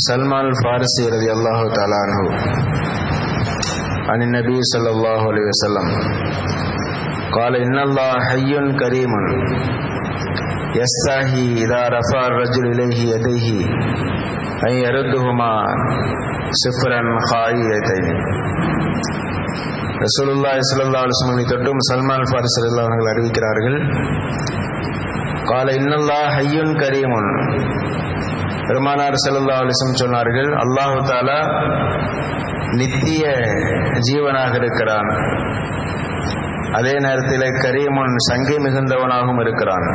سلمان الفارسي رضي الله تعالى عنه عن النبي صلى الله عليه وسلم قال إن الله حي كريم يستحي إذا رفع الرجل إليه يديه أن يردهما صفرا خائيتين ரசூலுல்லாஹி ஸல்லல்லாஹு அலைஹி வஸல்லம் தொட்டும் சல்மான் ஃபாரிஸ் ரலியல்லாஹு அவர்கள் அறிவிக்கிறார்கள் கால இன்னல்லாஹ் ஹய்யுன் கரீமுன் பெருமானார் ஸல்லல்லாஹு அலைஹி வஸல்லம் சொன்னார்கள் அல்லாஹு தஆலா நித்திய ஜீவனாக இருக்கிறான் அதே நேரத்தில் கரீமுன் சங்கை மிகுந்தவனாகவும் இருக்கிறான்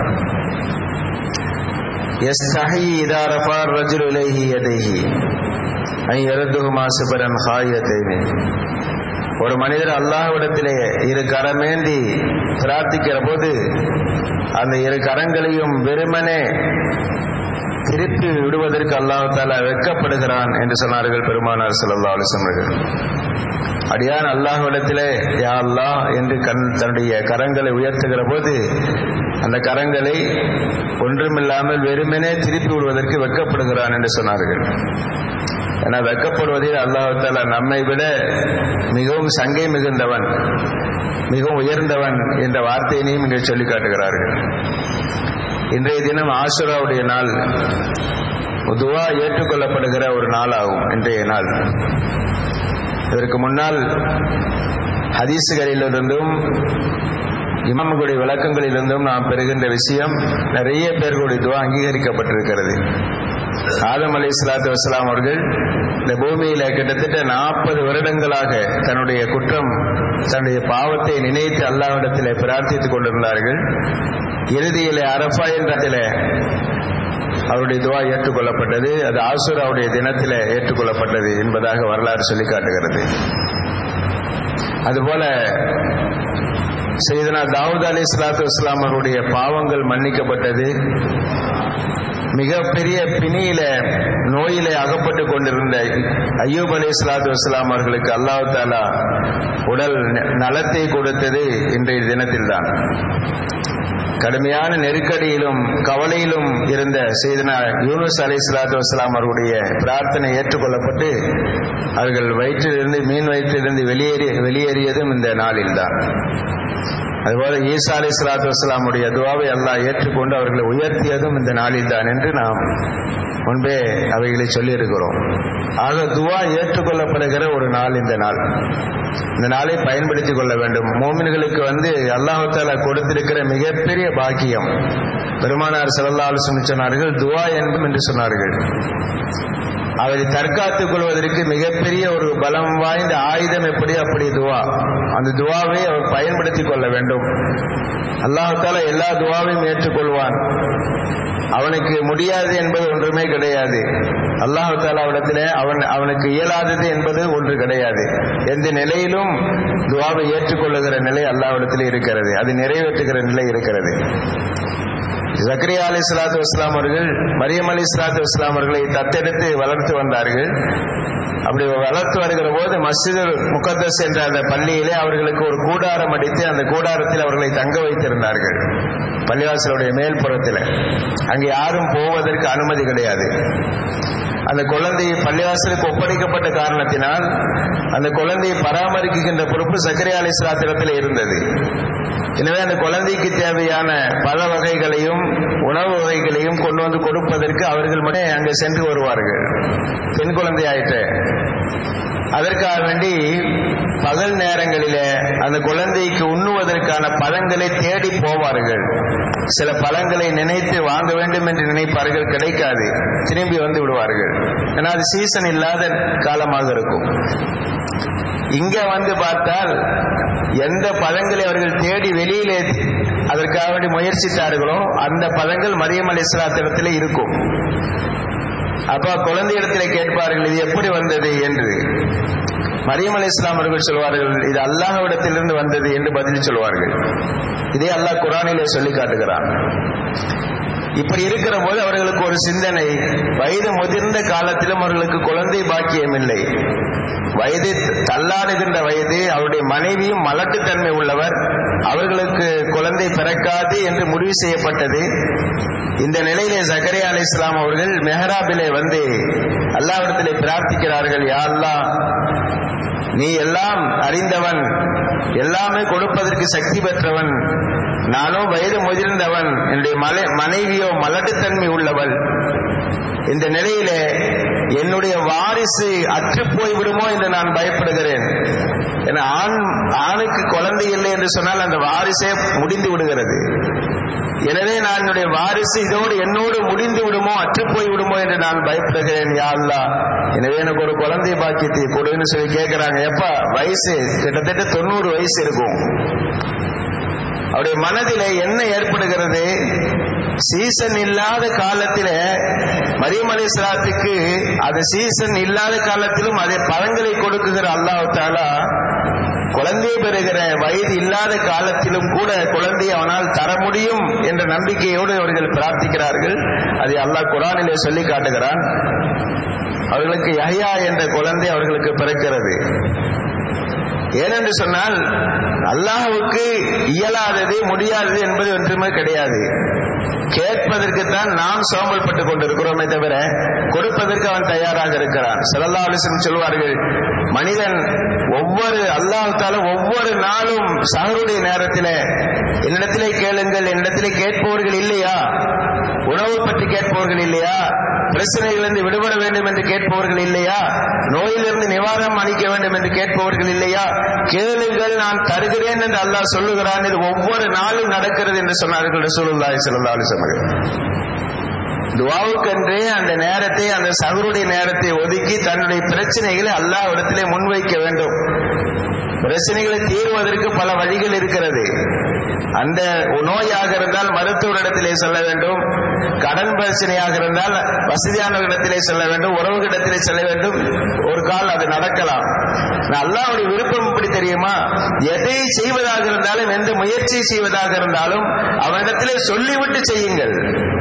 يستحي إذا رفع الرجل إليه يديه أن يردهما سبرا خايتين ஒரு மனிதர் அல்லாஹ்விடத்திலே இரு கரமேந்தி பிரார்த்திக்கிற போது அந்த இரு கரங்களையும் வெறுமனே திருப்பி விடுவதற்கு அல்லாஹ் தாலா வெட்கப்படுகிறான் என்று சொன்னார்கள் பெருமானார் ஸல்லல்லாஹு அலைஹி வஸல்லம் அடியான் அல்லாஹ்விடத்திலே யா அல்லாஹ் என்று கண் தன்னுடைய கரங்களை உயர்த்துகிற போது அந்த கரங்களை ஒன்றுமில்லாமல் வெறுமனே திருப்பி விடுவதற்கு வெட்கப்படுகிறான் என்று சொன்னார்கள் என வெக்கப்படுவதில் அல்லாஹால நம்மை விட மிகவும் சங்கை மிகுந்தவன் மிகவும் உயர்ந்தவன் என்ற வார்த்தையினையும் இங்கே சொல்லி காட்டுகிறார்கள் இன்றைய தினம் ஆசுராவுடைய நாள் துவா ஏற்றுக்கொள்ளப்படுகிற ஒரு நாளாகும் இன்றைய நாள் இதற்கு முன்னால் ஹதீசுகளிலிருந்தும் இமாம்களுடைய விளக்கங்களிலிருந்தும் நாம் பெறுகின்ற விஷயம் நிறைய பேர்களுடைய துவா அங்கீகரிக்கப்பட்டிருக்கிறது ஆதம் அலி இஸ்லாத்து வஸ்லாம் அவர்கள் இந்த பூமியில கிட்டத்தட்ட நாற்பது வருடங்களாக தன்னுடைய குற்றம் தன்னுடைய பாவத்தை நினைத்து அல்லாவிடத்தில் பிரார்த்தித்துக் கொண்டிருந்தார்கள் இறுதியிலே அரஃபா என்ற அவருடைய துவா ஏற்றுக்கொள்ளப்பட்டது அது ஆசுராவுடைய தினத்தில் ஏற்றுக்கொள்ளப்பட்டது என்பதாக வரலாறு சொல்லி காட்டுகிறது அதுபோல செய்தனா தாவூத் அலி இஸ்லாத்து இஸ்லாம் அவருடைய பாவங்கள் மன்னிக்கப்பட்டது மிகப்பெரிய பிணியில நோயில அகப்பட்டு கொண்டிருந்த ஐயூப் அலி இஸ்லாத்து வஸ்லாம் அவர்களுக்கு அல்லாஹு தாலா உடல் நலத்தை கொடுத்தது இன்றைய தினத்தில்தான் கடுமையான நெருக்கடியிலும் கவலையிலும் இருந்த செய்தனா யூனுஸ் அலி இஸ்லாத்து வஸ்லாம் அவர்களுடைய பிரார்த்தனை ஏற்றுக்கொள்ளப்பட்டு அவர்கள் வயிற்றிலிருந்து மீன் வயிற்றிலிருந்து வெளியேறி வெளியேறியதும் இந்த நாளில்தான் அதுபோல ஈசா அலி சலாத்து வஸ்லாமுடைய துவாவை அல்லாஹ் ஏற்றுக்கொண்டு அவர்களை உயர்த்தியதும் இந்த நாளில் தான் என்று நாம் முன்பே அவைகளை சொல்லியிருக்கிறோம் ஆக துவா ஏற்றுக்கொள்ளப்படுகிற ஒரு நாள் இந்த நாள் இந்த நாளை பயன்படுத்திக் கொள்ள வேண்டும் மோமின்களுக்கு வந்து அல்லாஹால கொடுத்திருக்கிற மிகப்பெரிய பாக்கியம் பெருமானார் செல்லல்லால் சொன்னார்கள் துவா என்பும் என்று சொன்னார்கள் அவரை தற்காத்துக் கொள்வதற்கு மிகப்பெரிய ஒரு பலம் வாய்ந்த ஆயுதம் எப்படி அப்படி துவா அந்த துவாவை அவர் பயன்படுத்திக் கொள்ள வேண்டும் அல்லாஹால எல்லா துவாவையும் ஏற்றுக்கொள்வான் அவனுக்கு முடியாது என்பது ஒன்றுமே கிடையாது அல்லாஹு தாலாவிடத்திலே அவன் அவனுக்கு இயலாதது என்பது ஒன்று கிடையாது எந்த நிலையிலும் துவாவை ஏற்றுக்கொள்ளுகிற நிலை அல்லாவிடத்தில் இருக்கிறது அது நிறைவேற்றுகிற நிலை இருக்கிறது ஜக்கரியா அலி சலாத்து வஸ்லாம் அவர்கள் மரியம் அலி சலாத்து வஸ்லாம் அவர்களை தத்தெடுத்து வளர்த்து வந்தார்கள் அப்படி வளர்த்து வருகிற போது மஸ்ஜிது முகத்தஸ் என்ற அந்த பள்ளியிலே அவர்களுக்கு ஒரு கூடாரம் அடித்து அந்த கூடாரத்தில் அவர்களை தங்க வைத்திருந்தார்கள் பள்ளிவாசலுடைய மேல்புறத்தில் அங்கே யாரும் போவதற்கு அனுமதி கிடையாது அந்த குழந்தை பள்ளிவாசலுக்கு ஒப்படைக்கப்பட்ட காரணத்தினால் அந்த குழந்தையை பராமரிக்கின்ற பொறுப்பு சக்கரை அலி சிலாத்திரத்தில் இருந்தது எனவே அந்த குழந்தைக்கு தேவையான பல வகைகளையும் உணவு வகைகளையும் கொண்டு வந்து கொடுப்பதற்கு அவர்கள் மட்டும் அங்கே சென்று வருவார்கள் பெண் குழந்தை ஆயிற்று அதற்காக வேண்டி பகல் நேரங்களிலே அந்த குழந்தைக்கு உண்ணுவதற்கான பழங்களை தேடி போவார்கள் சில பழங்களை நினைத்து வாங்க வேண்டும் என்று நினைப்பார்கள் கிடைக்காது திரும்பி வந்து விடுவார்கள் ஏன்னா அது சீசன் இல்லாத காலமாக இருக்கும் இங்க வந்து பார்த்தால் எந்த பழங்களை அவர்கள் தேடி வெளியிலே அதற்காக வேண்டி முயற்சித்தார்களோ அந்த பழங்கள் மரியம் அலி இஸ்லாத்திடத்தில் இருக்கும் அப்ப குழந்தை இடத்துல கேட்பார்கள் இது எப்படி வந்தது என்று மரியம் அலி இஸ்லாம் அவர்கள் சொல்வார்கள் இது அல்லாஹ்விடத்திலிருந்து வந்தது என்று பதில் சொல்வார்கள் இதே அல்லாஹ் குரானிலே சொல்லி காட்டுகிறான் இப்படி இருக்கிற போது அவர்களுக்கு ஒரு சிந்தனை வயது முதிர்ந்த காலத்திலும் அவர்களுக்கு குழந்தை பாக்கியம் இல்லை வயது தள்ளாடுகின்ற வயது அவருடைய மனைவியும் மலட்டுத்தன்மை உள்ளவர் அவர்களுக்கு குழந்தை பிறக்காது என்று முடிவு செய்யப்பட்டது இந்த நிலையிலே ஜக்கரியா அலி இஸ்லாம் அவர்கள் மெஹராபிலே வந்து அல்லாவிடத்திலே பிரார்த்திக்கிறார்கள் யா அல்லாஹ் நீ எல்லாம் அறிந்தவன் எல்லாமே கொடுப்பதற்கு சக்தி பெற்றவன் நானோ வயது முதிர்ந்தவன் என்னுடைய மலை மனைவியோ மலட்டுத்தன்மை உள்ளவள் இந்த நிலையிலே என்னுடைய வாரிசு அற்று போய் விடுமோ என்று நான் பயப்படுகிறேன் ஏன்னா ஆண் ஆணுக்கு குழந்தை இல்லை என்று சொன்னால் அந்த வாரிசே முடிந்து விடுகிறது எனவே நான் என்னுடைய வாரிசு இதோடு என்னோடு முடிந்து விடுமோ அற்று போய் விடுமோ என்று நான் பயப்படுகிறேன் யா அல்லா எனவே எனக்கு ஒரு குழந்தை பாக்கியத்தை கொடுன்னு சொல்லி கேட்கிறாங்க எப்ப வயசு கிட்டத்தட்ட தொண்ணூறு வயசு இருக்கும் அவருடைய மனதிலே என்ன ஏற்படுகிறது சீசன் இல்லாத காலத்தில மரியம் அலிஸ்லாத்துக்கு அது சீசன் இல்லாத காலத்திலும் அதை பழங்களை கொடுக்குகிற அல்லாஹ் தாலா குழந்தை பெறுகிற வயது இல்லாத காலத்திலும் கூட குழந்தையை அவனால் தர முடியும் என்ற நம்பிக்கையோடு அவர்கள் பிரார்த்திக்கிறார்கள் அதை அல்லாஹ் குரானிலே சொல்லி காட்டுகிறான் அவர்களுக்கு யஹ்யா என்ற குழந்தை அவர்களுக்கு பிறக்கிறது ஏனென்று சொன்னால் அல்லாஹுக்கு இயலாதது முடியாதது என்பது ஒன்றுமே கிடையாது கேட்பதற்குத்தான் நாம் சோம்பல்பட்டுக் கொண்டிருக்கிறோமே தவிர கொடுப்பதற்கு அவன் தயாராக இருக்கிறான் செல்லல்லா அலிசன் சொல்வார்கள் மனிதன் ஒவ்வொரு அல்லாஹால ஒவ்வொரு நாளும் சகருடைய நேரத்தில் என்னிடத்திலே கேளுங்கள் என்னிடத்திலே கேட்பவர்கள் இல்லையா உணவு பற்றி கேட்பவர்கள் இல்லையா பிரச்சனைகளிலிருந்து விடுபட வேண்டும் என்று கேட்பவர்கள் இல்லையா நோயிலிருந்து நிவாரணம் அளிக்க வேண்டும் என்று கேட்பவர்கள் இல்லையா கேளுங்கள் நான் தருகிறேன் என்று அல்லாஹ் சொல்லுகிறான் இது ஒவ்வொரு நாளும் நடக்கிறது என்று சொன்னார்கள் ரசூலுல்லாஹி ஸல்லல்லாஹு அலைஹி வஸல்லம் துவாவுக்கென்றே அந்த நேரத்தை அந்த சகருடைய நேரத்தை ஒதுக்கி தன்னுடைய பிரச்சனைகளை அல்லாஹ் இடத்திலே முன்வைக்க வேண்டும் பிரச்சனைகளை தீர்வதற்கு பல வழிகள் இருக்கிறது அந்த நோயாக இருந்தால் மருத்துவரிடத்திலே செல்ல வேண்டும் கடன் பிரச்சனையாக இருந்தால் வசதியானவரிடத்திலே செல்ல வேண்டும் உறவுகளிடத்திலே செல்ல வேண்டும் ஒரு கால் அது நடக்கலாம் அல்லாவுடைய விருப்பம் எப்படி தெரியுமா எதை செய்வதாக இருந்தாலும் எந்த முயற்சியை செய்வதாக இருந்தாலும் அவனிடத்திலே சொல்லிவிட்டு செய்யுங்கள்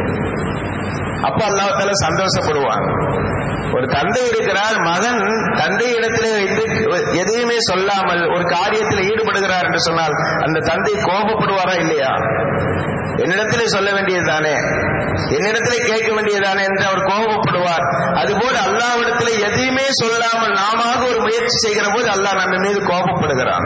அப்ப அல்லாஹால சந்தோஷப்படுவான் ஒரு தந்தை இருக்கிறார் மகன் தந்தை இடத்திலே வைத்து எதையுமே சொல்லாமல் ஒரு காரியத்தில் ஈடுபடுகிறார் என்று சொன்னால் அந்த தந்தை கோபப்படுவாரா இல்லையா என்னிடத்திலே சொல்ல வேண்டியதுதானே என்னிடத்திலே கேட்க வேண்டியதுதானே என்று அவர் கோபப்படுவார் அதுபோல் அல்லாவிடத்திலே எதையுமே சொல்லாமல் நாம ஒரு முயற்சி செய்கிற போது அல்லாஹ் நம்ம மீது கோபப்படுகிறான்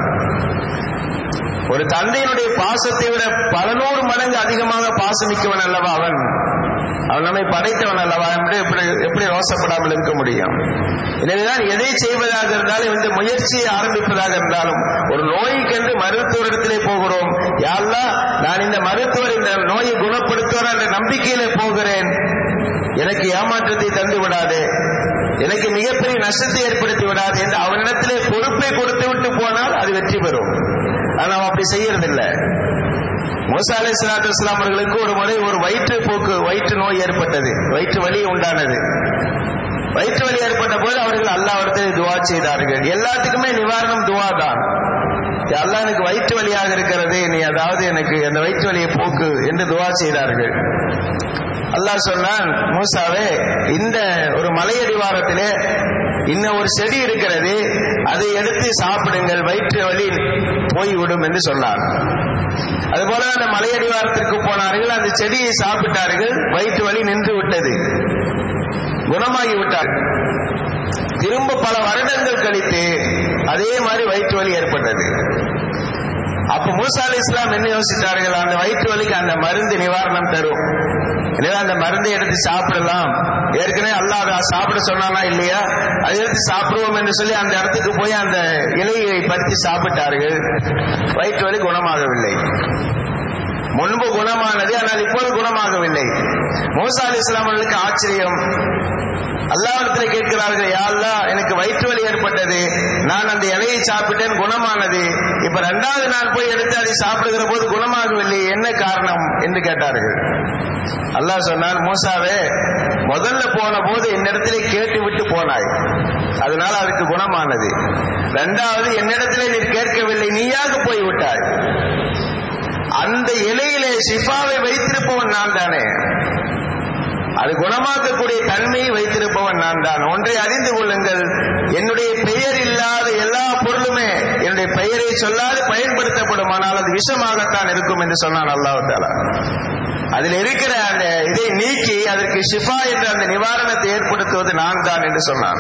ஒரு தந்தையினுடைய பாசத்தை விட பல நூறு மடங்கு அதிகமாக பாசமிக்கவன் அல்லவா அவன் அவன் நம்மை படைத்தவன் அல்லவா என்று எப்படி எப்படி ரோசப்படாமல் இருக்க முடியும் எனவேதான் எதை செய்வதாக இருந்தாலும் இந்த முயற்சியை ஆரம்பிப்பதாக இருந்தாலும் ஒரு நோய்க்கென்று மருத்துவரிடத்திலே போகிறோம் யாரெல்லாம் நான் இந்த மருத்துவர் இந்த நோயை குணப்படுத்துவார் என்ற நம்பிக்கையிலே போகிறேன் எனக்கு ஏமாற்றத்தை தந்து விடாது எனக்கு மிகப்பெரிய நஷ்டத்தை ஏற்படுத்தி விடாது என்று அவனிடத்திலே பொறுப்பை கொடுத்து விட்டு போனால் அது வெற்றி பெறும் ஆனால் அவன் அப்படி செய்யறதில்லை மூசா அலை சலாத்து இஸ்லாம் அவர்களுக்கு ஒரு முறை ஒரு வயிற்று போக்கு வயிற்று நோய் ஏற்பட்டது வயிற்று வலி உண்டானது வயிற்று வலி ஏற்பட்ட போது அவர்கள் அல்லாவிடத்தில் துவா செய்தார்கள் எல்லாத்துக்குமே நிவாரணம் துவா தான் அல்லா எனக்கு வயிற்று வலியாக இருக்கிறது நீ அதாவது எனக்கு அந்த வயிற்று வலியை போக்கு என்று துவா செய்தார்கள் அல்லாஹ் சொன்னான் மூசாவே இந்த ஒரு மலையடிவாரத்திலே இன்னும் ஒரு செடி இருக்கிறது அதை எடுத்து சாப்பிடுங்கள் வயிற்று வலி போய்விடும் என்று சொன்னார் அதுபோல அந்த மலையடிவாரத்திற்கு போனார்கள் அந்த செடியை சாப்பிட்டார்கள் வயிற்று வலி நின்று விட்டது குணமாகி விட்டார் திரும்ப பல வருடங்கள் கழித்து அதே மாதிரி வயிற்று வலி ஏற்பட்டது அப்ப மூசா அலி இஸ்லாம் என்ன யோசித்தார்கள் அந்த வயிற்று வலிக்கு அந்த மருந்து நிவாரணம் தரும் எனவே அந்த மருந்தை எடுத்து சாப்பிடலாம் ஏற்கனவே அல்லாத சாப்பிட சொன்னானா இல்லையா அதை எடுத்து சாப்பிடுவோம் என்று சொல்லி அந்த இடத்துக்கு போய் அந்த இலையை பறித்து சாப்பிட்டார்கள் வயிற்று வலி குணமாகவில்லை முன்பு குணமானது ஆனால் இப்போது குணமாகவில்லை மூசா அலி இஸ்லாமர்களுக்கு ஆச்சரியம் அல்லாவிடத்தில் கேட்கிறார்கள் யாழ்லா எனக்கு வயிற்று வலி ஏற்பட்டது நான் அந்த இலையை சாப்பிட்டேன் குணமானது இப்ப ரெண்டாவது நாள் போய் எடுத்து அதை சாப்பிடுகிற போது குணமாகவில்லை என்ன காரணம் என்று கேட்டார்கள் அல்லாஹ் சொன்னான் மூசாவே முதல்ல போன போது என்னிடத்திலே கேட்டு விட்டு போனாய் அதனால அதுக்கு குணமானது ரெண்டாவது என்னிடத்திலே நீ கேட்கவில்லை நீயாக போய் விட்டாய் அந்த இலையிலே ஷிஃபாவை வைத்திருப்பவன் நான் தானே அது குணமாக்கக்கூடிய தன்மையை வைத்திருப்பவன் நான் தான் ஒன்றை அறிந்து கொள்ளுங்கள் என்னுடைய பெயர் இல்லாத எல்லா பொருளுமே என்னுடைய என்னுடைய பெயரை சொல்லாது பயன்படுத்தப்படுமானால் அது விஷமாகத்தான் இருக்கும் என்று சொன்னான் அல்லாஹ் தாலா அதில் இருக்கிற அந்த இதை நீக்கி அதற்கு ஷிஃபா என்ற அந்த நிவாரணத்தை ஏற்படுத்துவது நான் தான் என்று சொன்னான்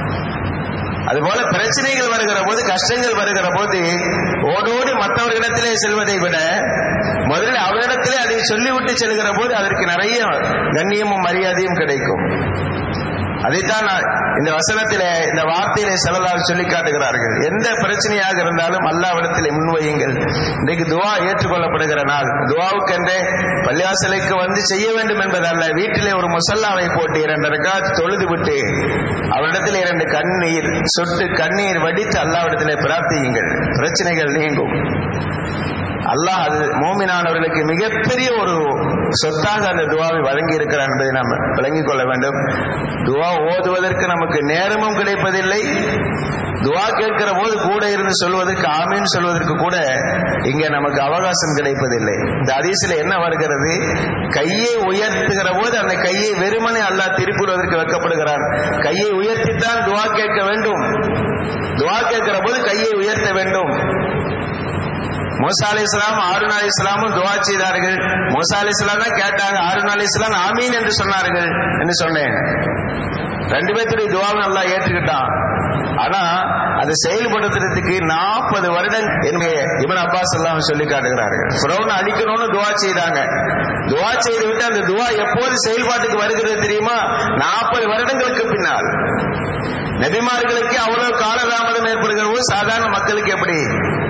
அதுபோல பிரச்சனைகள் வருகிற போது கஷ்டங்கள் வருகிற போது ஓடோடி மற்றவர்களிடத்திலே செல்வதை விட முதலில் அவரிடத்திலே அதை சொல்லிவிட்டு செல்கிற போது அதற்கு நிறைய கண்ணியமும் மரியாதையும் கிடைக்கும் அதைத்தான் நான் இந்த வசனத்திலே இந்த வார்த்தையிலே செல்லலால் சொல்லி காட்டுகிறார்கள் எந்த பிரச்சனையாக இருந்தாலும் அல்லாவிடத்திலே முன்வையுங்கள் இன்றைக்கு துவா ஏற்றுக்கொள்ளப்படுகிற நாள் துவாவுக்கென்றே பள்ளிவாசலுக்கு வந்து செய்ய வேண்டும் என்பதல்ல வீட்டிலே ஒரு முசல்லாவை போட்டு இரண்டு ரக்காத் தொழுது விட்டு அவரிடத்தில் இரண்டு கண்ணீர் சொட்டு கண்ணீர் வடித்து அல்லாவிடத்திலே பிரார்த்தியுங்கள் பிரச்சனைகள் நீங்கும் அல்லாஹ் அது மோமினானவர்களுக்கு மிகப்பெரிய ஒரு சொத்தாக அந்த துவாவை வழங்கி இருக்கிறார் என்பதை நாம் விளங்கிக் கொள்ள வேண்டும் துவா ஓதுவதற்கு நமக்கு நேரமும் கிடைப்பதில்லை துவா கேட்கிற போது கூட இருந்து சொல்வதற்கு ஆமீன் சொல்வதற்கு கூட இங்க நமக்கு அவகாசம் கிடைப்பதில்லை இந்த அதிசல என்ன வருகிறது கையை உயர்த்துகிற போது அந்த கையை வெறுமனே அல்லாஹ் திருப்புவதற்கு வைக்கப்படுகிறான் கையை உயர்த்தித்தான் துவா கேட்க வேண்டும் துவா கேட்கிற போது கையை உயர்த்த வேண்டும் மூசா அலி இஸ்லாம் ஆருன் அலி இஸ்லாமும் துவா செய்தார்கள் மூசா அலி இஸ்லாம் தான் கேட்டாங்க ஆருன் அலி இஸ்லாம் ஆமீன் என்று சொன்னார்கள் என்று சொன்னேன் ரெண்டு பேர்த்துடைய துவாவும் நல்லா ஏற்றுக்கிட்டான் ஆனா அதை செயல்படுத்துறதுக்கு நாற்பது வருடம் என்னுடைய இவன் அப்பாஸ் எல்லாம் சொல்லி காட்டுகிறார்கள் ஃபிரௌன் அழிக்கணும்னு துவா செய்தாங்க துவா செய்து விட்டு அந்த துவா எப்போது செயல்பாட்டுக்கு வருகிறது தெரியுமா நாற்பது வருடங்களுக்கு பின்னால் நபிமார்களுக்கு அவ்வளவு காலதாமதம் ஏற்படுகிற போது சாதாரண மக்களுக்கு எப்படி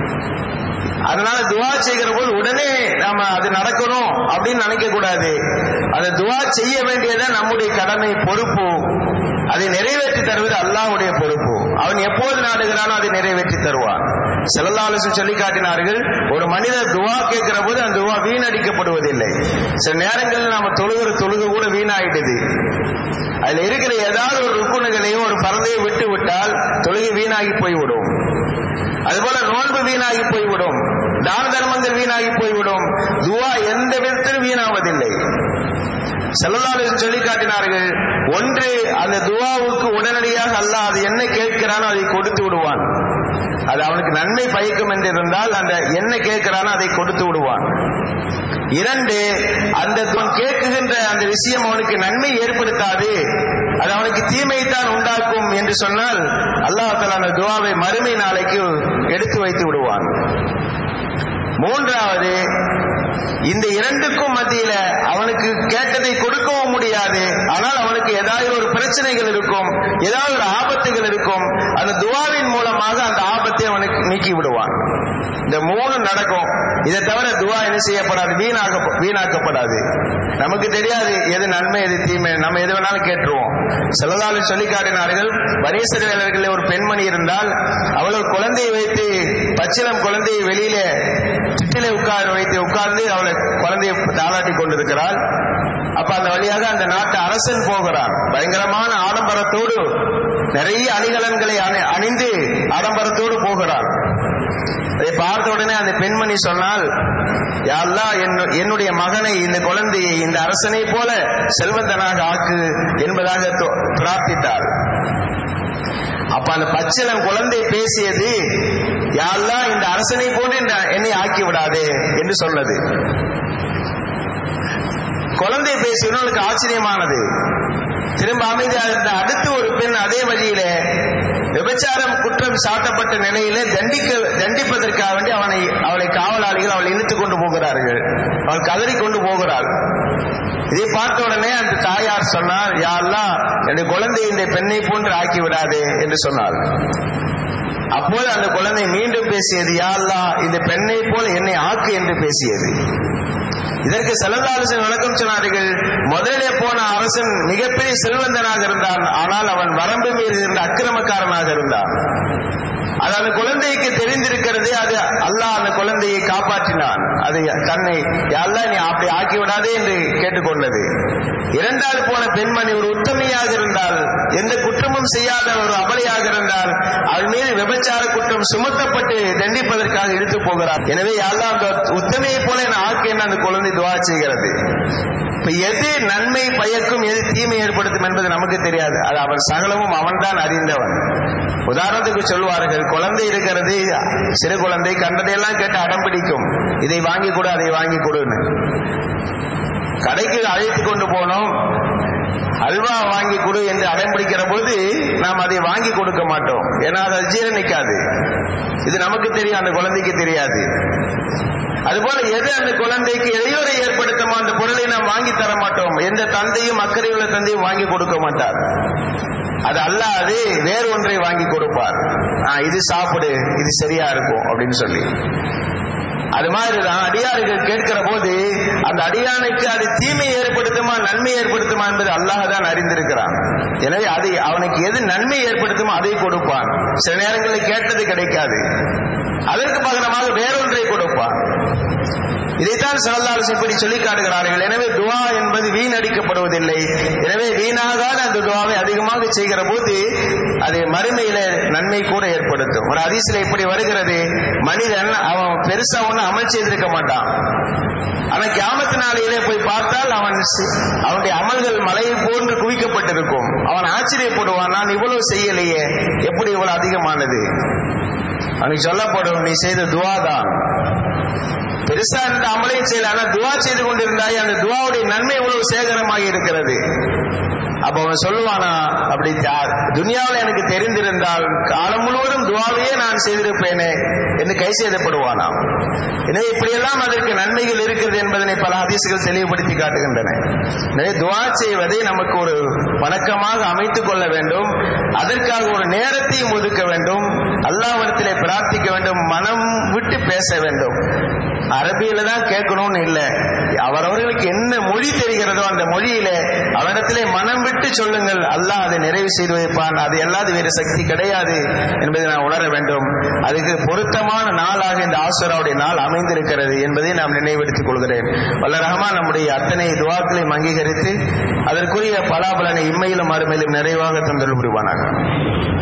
அதனால துவா செய்கிற போது உடனே நாம அது நடக்கணும் அப்படின்னு நினைக்க கூடாது அந்த துவா செய்ய வேண்டியது நம்முடைய கடமை பொறுப்பு அதை நிறைவேற்றி தருவது அல்லாஹ்வுடைய பொறுப்பு அவன் எப்போது நாடுகிறானோ அதை நிறைவேற்றி தருவான் செல்லல்லாலசம் சொல்லி காட்டினார்கள் ஒரு மனிதர் துவா கேட்கிற போது அந்த துவா வீணடிக்கப்படுவதில்லை சில நேரங்களில் நாம தொழுகிற தொழுக கூட வீணாயிடுது அதுல இருக்கிற ஏதாவது ஒரு ருக்குணுகளையும் ஒரு பறந்தையும் விட்டு விட்டால் தொழுகை வீணாகி போய்விடும் அதுபோல நோன்பு வீணாகி போய்விடும் தான தர்மங்கள் வீணாகி போய்விடும் துவா எந்த விதத்திலும் வீணாவதில்லை செல்லலாளர்கள் சொல்லி காட்டினார்கள் ஒன்று அந்த துவாவுக்கு உடனடியாக அல்லாஹ் அது என்ன கேட்கிறானோ அதை கொடுத்து விடுவான் அது அவனுக்கு நன்மை பயக்கும் என்று இருந்தால் அந்த என்ன கேட்கிறானோ அதை கொடுத்து விடுவான் இரண்டு அந்த கேட்குகின்ற அந்த விஷயம் அவனுக்கு நன்மை ஏற்படுத்தாது அது அவனுக்கு தீமைத்தான் உண்டாக்கும் என்று சொன்னால் அல்லாஹால அந்த துவாவை மறுமை நாளைக்கு எடுத்து வைத்து விடுவான் மூன்றாவது இந்த இரண்டுக்கும் மத்தியில அவனுக்கு கேட்டதை கொடுக்கவும் முடியாது ஆனால் அவனுக்கு ஏதாவது ஒரு பிரச்சனைகள் இருக்கும் ஏதாவது ஒரு ஆபத்துகள் இருக்கும் அந்த துவாவின் மூலமாக அந்த ஆபத்தை அவனுக்கு நீக்கி விடுவான் இந்த மூணு நடக்கும் இதை தவிர துவா என்ன செய்யப்படாது வீணாக வீணாக்கப்படாது நமக்கு தெரியாது எது நன்மை எது தீமை நம்ம எது வேணாலும் கேட்டுருவோம் சிலதாலும் சொல்லி காட்டினார்கள் பரீசர்களே ஒரு பெண்மணி இருந்தால் அவள் குழந்தையை வைத்து பச்சிலம் குழந்தையை வெளியில சிட்டிலே உட்கார வைத்து உட்கார்ந்து அவளை குழந்தையை தாளாட்டி கொண்டிருக்கிறாள் அப்ப அந்த வழியாக அந்த நாட்டு அரசன் போகிறான் பயங்கரமான ஆடம்பரத்தோடு நிறைய அணிகலன்களை அணிந்து ஆடம்பரத்தோடு போகிறான் அதை பார்த்த உடனே அந்த பெண்மணி சொன்னால் யாழ்லா என்னுடைய மகனை இந்த குழந்தையை இந்த அரசனை போல செல்வந்தனாக ஆக்கு என்பதாக பிரார்த்தித்தாள் அப்ப அந்த பச்சிலம் குழந்தை பேசியது யாழ்லா இந்த அரசனை போன்று என்னை ஆக்கி விடாதே என்று சொன்னது குழந்தை பேசியவனுக்கு ஆச்சரியமானது திரும்ப அமைதியாக இருந்த அடுத்து ஒரு பெண் அதே வழியில விபச்சாரம் குற்றம் சாட்டப்பட்ட நிலையில தண்டிக்க தண்டிப்பதற்காக வேண்டி அவனை அவளை காவலாளிகள் அவளை இழுத்துக் கொண்டு போகிறார்கள் அவள் கதறி கொண்டு போகிறாள் இதை பார்த்த உடனே அந்த தாயார் சொன்னார் யாரெல்லாம் என்னுடைய குழந்தை இந்த பெண்ணை போன்று ஆக்கி விடாதே என்று சொன்னாள் அப்போது அந்த குழந்தை மீண்டும் பேசியது யாழ்லா இந்த பெண்ணை போல என்னை ஆக்கு என்று பேசியது இதற்கு செலந்தாலசன் விளக்கம் சொன்னார்கள் முதலிலே போன அரசன் மிகப்பெரிய செல்வந்தனாக இருந்தான் ஆனால் அவன் வரம்பு மீறி இருந்த அக்கிரமக்காரனாக இருந்தான் அது அந்த குழந்தைக்கு தெரிந்திருக்கிறது அது அல்லாஹ் அந்த குழந்தையை காப்பாற்றினான் அது தன்னை அல்லா நீ அப்படி ஆக்கி விடாதே என்று கேட்டுக்கொண்டது இரண்டாவது போன பெண்மணி ஒரு உத்தமையாக இருந்தால் எந்த குற்றமும் குற்றம் செய்யாத ஒரு அபலையாக இருந்தால் அவள் மீது விபச்சார குற்றம் சுமத்தப்பட்டு தண்டிப்பதற்காக இழுத்து போகிறார் எனவே அல்லாஹ் அந்த உத்தமையை போல என் ஆக்கேன்னு அந்த குழந்தை துவா செய்கிறது இப்ப எது நன்மை பயக்கும் எது தீமை ஏற்படுத்தும் என்பது நமக்கு தெரியாது அது அவன் சகலமும் அவன்தான் அறிந்தவன் உதாரணத்துக்கு சொல்வார்கள் குழந்தை இருக்கிறது சிறு குழந்தை கண்டதையெல்லாம் கேட்டு அடம் பிடிக்கும் இதை வாங்கி கொடு அதை வாங்கி கொடுன்னு கடைக்கு அழைத்து கொண்டு போனோம் அல்வா வாங்கி கொடு என்று அடம் பிடிக்கிற போது நாம் அதை வாங்கி கொடுக்க மாட்டோம் ஏன்னா அது ஜீரணிக்காது இது நமக்கு தெரியும் அந்த குழந்தைக்கு தெரியாது அதுபோல எது அந்த குழந்தைக்கு இடையூறை ஏற்படுத்துமோ அந்த பொருளை நாம் வாங்கி தர மாட்டோம் எந்த தந்தையும் அக்கறை உள்ள தந்தையும் வாங்கி கொடுக்க மாட்டார் அது அல்லாது வேறு ஒன்றை வாங்கி கொடுப்பார் ஆ, இது சாப்பிடு இது சரியா இருக்கும் அப்படின்னு சொல்லி அது மாதிரிதான் அடியார்கள் கேட்கிற போது அந்த அடியானுக்கு அது தீமை ஏற்படுத்துமா நன்மை ஏற்படுத்துமா என்பது அல்லாஹ் தான் அறிந்திருக்கிறான் எனவே அதை அவனுக்கு எது நன்மை ஏற்படுத்துமோ அதை கொடுப்பான் சில நேரங்களில் கேட்டது கிடைக்காது அதற்கு பகரமாக வேறொன்றை கொடுப்பான் இதைத்தான் சல்லல்லாஹு இப்படி சொல்லி காட்டுகிறார்கள் எனவே துவா என்பது வீணடிக்கப்படுவதில்லை எனவே வீணாகாத அந்த துவாவை அதிகமாக செய்கிற போது அது மறுமையில நன்மை கூட ஏற்படுத்தும் ஒரு அதிசல இப்படி வருகிறது மனிதன் அவன் பெருசா ஒண்ணு அமல் செய்திருக்க மாட்டான் ஆனா கியாமத்து நாளையிலே போய் பார்த்தால் அவன் சி- அவனுடைய அமல்கள் மலையை போன்று குவிக்கப்பட்டிருக்கும் அவன் ஆச்சரியப்படுவான் நான் இவ்வளவு செய்யலையே எப்படி இவ்வளவு அதிகமானது அவனுக்கு சொல்லப்படும் நீ செய்த துவா தான் பெருசா இந்த அமலையும் செய்யல ஆனா துவா செய்து கொண்டிருந்தாய் அந்த துவாவுடைய நன்மை இவ்வளவு சேகரமாகி இருக்கிறது அப்ப அவன் சொல்லுவானா அப்படி தா- துனியாவில் எனக்கு தெரிந்திருந்தால் காலம் முழுவதும் துவாவையே நான் செய்திருப்பேனே என்று கை செய்தப்படுவானா எனவே இப்படியெல்லாம் அதற்கு நன்மைகள் இருக்கிறது என்பதனை பல ஹதீசுகள் தெளிவுபடுத்தி காட்டுகின்றன எனவே துவா செய்வதை நமக்கு ஒரு வணக்கமாக அமைத்துக் கொள்ள வேண்டும் அதற்காக ஒரு நேரத்தையும் ஒதுக்க வேண்டும் அல்லாவிடத்திலே பிரார்த்திக்க வேண்டும் மனம் விட்டு பேச வேண்டும் அரபியில தான் கேட்கணும்னு இல்லை அவரவர்களுக்கு என்ன மொழி தெரிகிறதோ அந்த மொழியிலே அவரிடத்திலே மனம் விட்டு சொல்லுங்கள் அல்லாஹ் அதை நிறைவு செய்து வைப்பான் அது அல்லாத வேறு சக்தி கிடையாது என்பதை நான் உணர வேண்டும் அதுக்கு பொருத்தமான நாளாக இந்த ஆசுராவுடைய நாள் அமைந்திருக்கிறது என்பதை நாம் நினைவுபடுத்திக் கொள்கிறேன் வல்ல ரஹ்மான் நம்முடைய அத்தனை துவாக்களையும் அங்கீகரித்து அதற்குரிய பலாபலனை இம்மையிலும் மறுமையிலும் நிறைவாக தந்தல் புரிவானாக